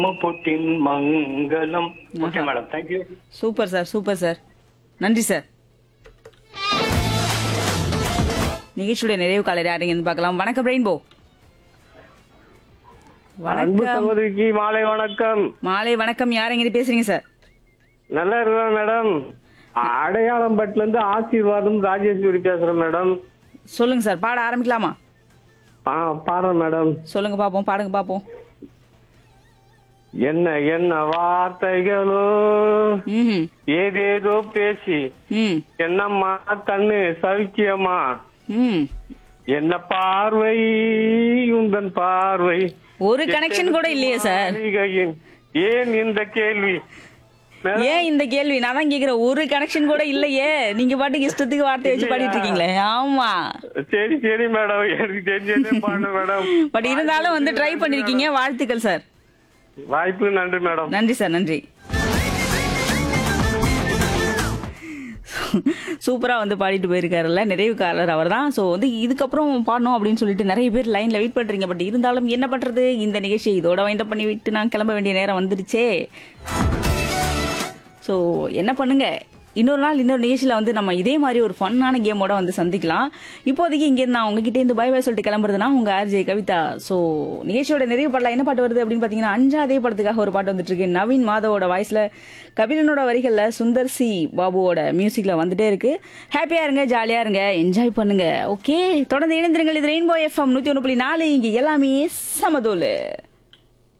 Putin மங்களம் okay madam thank you super sir super sir நன்றி sir நிகழ்ச்சியுடைய நிறைவு காலையில் யாருங்கன்னு பார்க்கலாம் வணக்கம் ரெயின்போ அன்பு வணக்கம் சகோதரிக்கு மாலை வணக்கம் மாலை வணக்கம் யாருங்க பேசுறீங்க சார் நல்லா இருக்கிறேன் மேடம் அடையாளம் பட்டுல இருந்து ஆசீர்வாதம் ராஜேஸ்வரி பேசுறேன் மேடம் சொல்லுங்க சார் பாட ஆரம்பிக்கலாமா ஆ பாடுறேன் மேடம் சொல்லுங்க பாப்போம் பாடுங்க பாப்போம் என்ன என்ன வார்த்தைகளோ ம் ஏதேதோ பேசி ம் என்னம்மா கண்ணு சவிக்கியம்மா ம் என்ன பார்வை உந்தன் பார்வை ஒரு கனெக்ஷன் கூட இல்லையே சார் மாளிகையின் ஏன் இந்த கேள்வி மேடம், ஏன் இந்த கேள்வி நான் தான் கேக்குறேன் ஒரு கனெக்ஷன் கூட இல்லையே நீங்க பாட்டுக்கு இஷ்டத்துக்கு வார்த்தை வச்சு பாடிட்டு இருக்கீங்களே ஆமா சரி சரி மேடம் எனக்கு தெரிஞ்சதே பாடு மேடம் பட் இருந்தாலும் வந்து ட்ரை பண்ணிருக்கீங்க வாழ்த்துக்கள் சார் வாய்ப்பு நன்றி மேடம் நன்றி சார் நன்றி சூப்பரா வந்து பாடிட்டு போயிருக்காருல்ல நிறைவுக்காரர் அவர் தான் ஸோ வந்து இதுக்கப்புறம் பாடணும் அப்படின்னு சொல்லிட்டு நிறைய பேர் லைன்ல வெயிட் பண்றீங்க பட் இருந்தாலும் என்ன பண்றது இந்த நிகழ்ச்சி இதோட வைண்ட் பண்ணி விட்டு நான் கிளம்ப வேண்டிய நேரம் வந்துருச்சே ஸோ என்ன பண்ணுங்க இன்னொரு நாள் இன்னொரு நிகழ்ச்சியில் வந்து நம்ம இதே மாதிரி ஒரு ஃபன்னான கேமோட வந்து சந்திக்கலாம் இப்போதைக்கு இங்கேருந்து நான் உங்ககிட்ட இருந்து பை பை சொல்லிட்டு கிளம்புறதுனா உங்க ஆர்ஜே கவிதா ஸோ நிகழ்ச்சியோட நிறைவு பாடலாம் என்ன பாட்டு வருது அப்படின்னு பார்த்தீங்கன்னா அஞ்சாதே படத்துக்காக ஒரு பாட்டு வந்துட்டு இருக்கு நவீன் மாதவோட வாய்ஸ்ல கபிலனோட வரிகள்ல சுந்தர் சி பாபுவோட மியூசிக்ல வந்துட்டே இருக்கு ஹாப்பியா இருங்க ஜாலியா இருங்க என்ஜாய் பண்ணுங்க ஓகே தொடர்ந்து இணைந்திருங்கள் இது ரெயின்போ எஃப்எம் நூத்தி ஒன்று புள்ளி நாலு இங்க எல்லாமே சமதோலு